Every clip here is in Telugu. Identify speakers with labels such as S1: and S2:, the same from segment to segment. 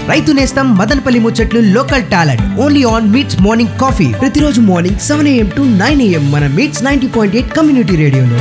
S1: రైతు నేస్తం మదనపల్లి ముచ్చట్లు local talent only on MITS morning coffee ప్రతిరోజు morning seven AM to nine AM మన MITS ninety point eight community రేడియోలో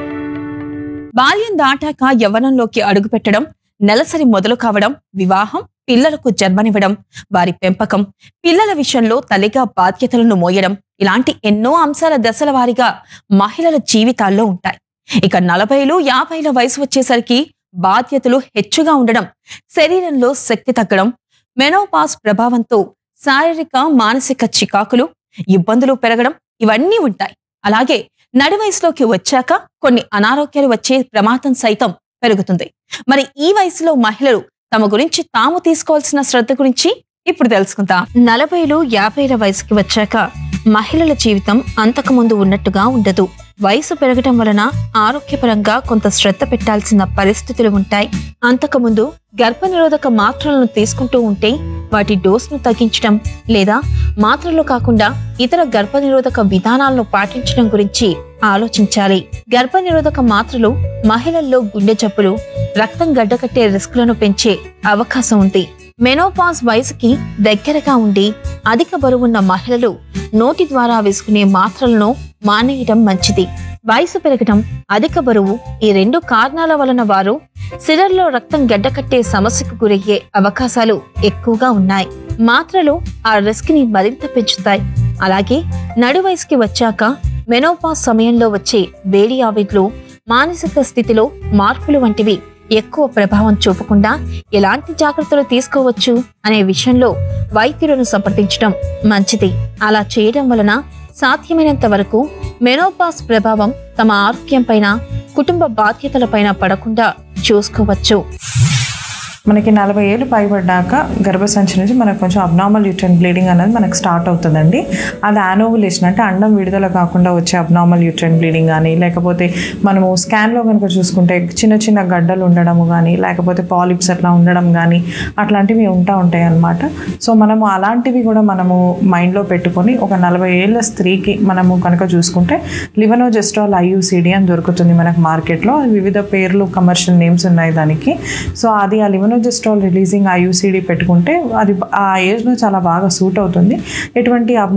S2: బాల్యం దాటాక యవ్వనంలోకి అడుగుపెట్టడం నెలసరి మొదలు కావడం వివాహం పిల్లలకు జన్మనివ్వడం వారి పెంపకం పిల్లల విషయంలో తల్లిగా బాధ్యతలను మోయడం ఇలాంటి ఎన్నో అంశాల దశల వారీగా మహిళల జీవితాల్లో ఉంటాయి ఇక నలభైలు యాభైల వయసు వచ్చేసరికి బాధ్యతలు హెచ్చుగా ఉండడం శరీరంలో శక్తి తగ్గడం మెనోపాస్ ప్రభావంతో శారీరక మానసిక చికాకులు ఇబ్బందులు పెరగడం ఇవన్నీ ఉంటాయి అలాగే నడి వయసులోకి వచ్చాక కొన్ని అనారోగ్యాలు వచ్చే ప్రమాదం సైతం పెరుగుతుంది మరి ఈ వయసులో మహిళలు తమ గురించి తాము తీసుకోవాల్సిన శ్రద్ధ గురించి ఇప్పుడు తెలుసుకుందాం నలభైలు యాభైల వయసుకి వచ్చాక మహిళల జీవితం అంతకుముందు ఉన్నట్టుగా ఉండదు వయసు పెరగటం వలన ఆరోగ్యపరంగా కొంత శ్రద్ధ పెట్టాల్సిన పరిస్థితులు ఉంటాయి అంతకుముందు గర్భనిరోధక మాత్రలను తీసుకుంటూ ఉంటే వాటి డోస్ను తగ్గించడం లేదా మాత్రలు కాకుండా ఇతర గర్భనిరోధక విధానాలను పాటించడం గురించి ఆలోచించాలి గర్భనిరోధక మాత్రలు మహిళల్లో గుండె జబ్బులు రక్తం గడ్డకట్టే రిస్కులను పెంచే అవకాశం ఉంది మెనోపాజ్ వయసుకి దగ్గరగా ఉండి అధిక బరువున్న మహిళలు నోటి ద్వారా వేసుకునే మాత్రలను మానేయడం మంచిది వయసు పెరగడం అధిక బరువు ఈ రెండు కారణాల వలన వారు సిరల్లో రక్తం గడ్డకట్టే సమస్యకు గురయ్యే అవకాశాలు ఎక్కువగా ఉన్నాయి మాత్రలు ఆ రిస్క్ ని మరింత పెంచుతాయి అలాగే నడు వయసుకి వచ్చాక మెనోపాస్ సమయంలో వచ్చే వేడి ఆవిర్లు మానసిక స్థితిలో మార్పులు వంటివి ఎక్కువ ప్రభావం చూపకుండా ఎలాంటి జాగ్రత్తలు తీసుకోవచ్చు అనే విషయంలో వైద్యులను సంప్రదించడం మంచిది అలా చేయడం వలన సాధ్యమైనంత వరకు మెనోపాస్ ప్రభావం తమ ఆరోగ్యం పైన కుటుంబ బాధ్యతలపైన పడకుండా చూసుకోవచ్చు
S3: మనకి నలభై ఏళ్ళు పైబడ్డాక గర్భసంచి నుంచి మనకు కొంచెం అబ్నార్మల్ యూట్రన్ బ్లీడింగ్ అనేది మనకు స్టార్ట్ అవుతుందండి అది యానోవులేషన్ అంటే అండం విడుదల కాకుండా వచ్చే అబ్నార్మల్ యూట్రన్ బ్లీడింగ్ కానీ లేకపోతే మనము స్కాన్లో కనుక చూసుకుంటే చిన్న చిన్న గడ్డలు ఉండడము కానీ లేకపోతే పాలిప్స్ అట్లా ఉండడం కానీ అట్లాంటివి ఉంటా ఉంటాయి అన్నమాట సో మనము అలాంటివి కూడా మనము మైండ్లో పెట్టుకొని ఒక నలభై ఏళ్ళ స్త్రీకి మనము కనుక చూసుకుంటే లివనోజెస్ట్రాల్ ఐయుసిడి అని దొరుకుతుంది మనకు మార్కెట్లో వివిధ పేర్లు కమర్షియల్ నేమ్స్ ఉన్నాయి దానికి సో అది ఆ లివనోజెస్ట్రాల్ రిలీజింగ్ ఐయుసిడి పెట్టుకుంటే అది ఆ ఏజ్లో చాలా బాగా సూట్ అవుతుంది ఎటువంటి అబ్న